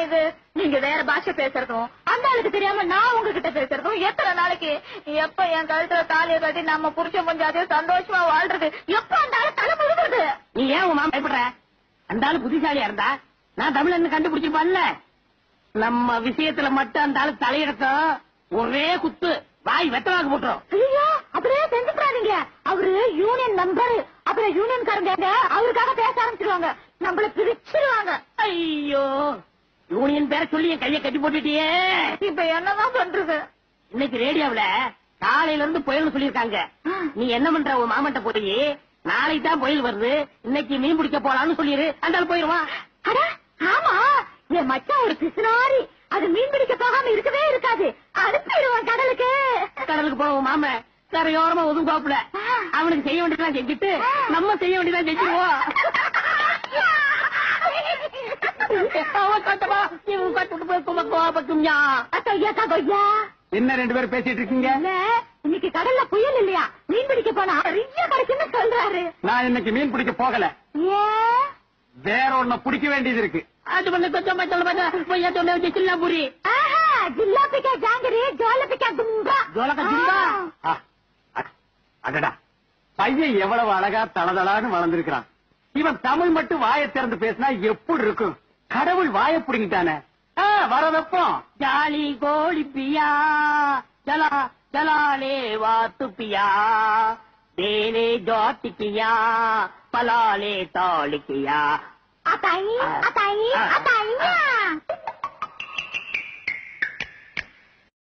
இது நீங்க வேற பாஷை பேசுறதும் அந்த ஆளுக்கு தெரியாம நான் உங்ககிட்ட பேசுறதும் எத்தனை நாளைக்கு எப்ப என் கழுத்துல தாலிய கட்டி நம்ம புருஷன் கொஞ்சம் சந்தோஷமா வாழ்றது எப்ப அந்த ஆளு தலை முழுகுறது நீ ஏன் உன் மாமா பயப்படுற அந்த ஆளு புத்திசாலியா இருந்தா நான் தமிழன்னு கண்டுபிடிச்சிருப்பான்ல நம்ம விஷயத்துல மட்டும் அந்த ஆளு தலையிடட்டும் ஒரே குத்து வாய் வெத்தலாக்கு போட்டுரும் ஐயோ அப்படியே செஞ்சுக்கிறாதீங்க அவரு யூனியன் மெம்பர் அப்புறம் யூனியன்காரங்க அவருக்காக பேச ஆரம்பிச்சிருவாங்க நம்மள பிரிச்சிருவாங்க ஐயோ யூனியன் பேர சொல்லி என் கைய கட்டி போட்டுட்டியே இப்ப என்னதான் பண்றது இன்னைக்கு ரேடியோவுல காலையில இருந்து புயல்னு சொல்லிருக்காங்க நீ என்ன பண்ற உன் மாமன்ட்ட போய் நாளைக்கு தான் புயல் வருது இன்னைக்கு மீன் பிடிக்க போலாம்னு சொல்லிரு அந்த ஆள் போயிருவான் அட ஆமா என் மச்சான் ஒரு பிசுனாரி அது மீன் பிடிக்க போகாம இருக்கவே இருக்காது அனுப்பிடுவான் கடலுக்கு கடலுக்கு போவோம் மாம கரையோரமா ஒதுங்கோப்புல அவனுக்கு செய்ய வேண்டியதெல்லாம் செஞ்சுட்டு நம்ம செய்ய வேண்டியதெல்லாம் செஞ்சிருவோம் அவன் கட்டமா இவன் கட்டுட்டு போய் குமக்குவா பக்கும்யா அத்தையா தகையா என்ன ரெண்டு பேரும் பேசிட்டு இருக்கீங்க இல்ல இன்னைக்கு கடல்ல புயல் இல்லையா மீன் பிடிக்க போனா நிறைய கிடைக்குன்னு சொல்றாரு நான் இன்னைக்கு மீன் பிடிக்க போகல ஏன் வேற ஒண்ண பிடிக்க வேண்டியது இருக்கு அது பண்ண கொஞ்சம் சொல்ல மாட்டேன் பொய்யா சொல்ல வச்சு சில்லாபுரி ஆஹா ஜில்லாபிக்கா ஜாங்கிரி ஜோலபிக்கா தும்பா ஜோலக்கா தும்பா? ஆ, அ- அடடா பையன் எவ்வளவு அழகா தளதளான்னு வளர்ந்திருக்கிறான் இவன் தமிழ் மட்டும் வாயை திறந்து பேசினா எப்படி இருக்கும் கடவுள் வாயை புடுங்கிட்டானே ஆ, வர வைப்போம் ஜாலி கோழி பியா ஜலா ஜலாலே வாத்து பியா தேலே ஜாட்டி கியா பலாலே தாளி கியா அத்தாயி அத்தாயி அத்தாயியா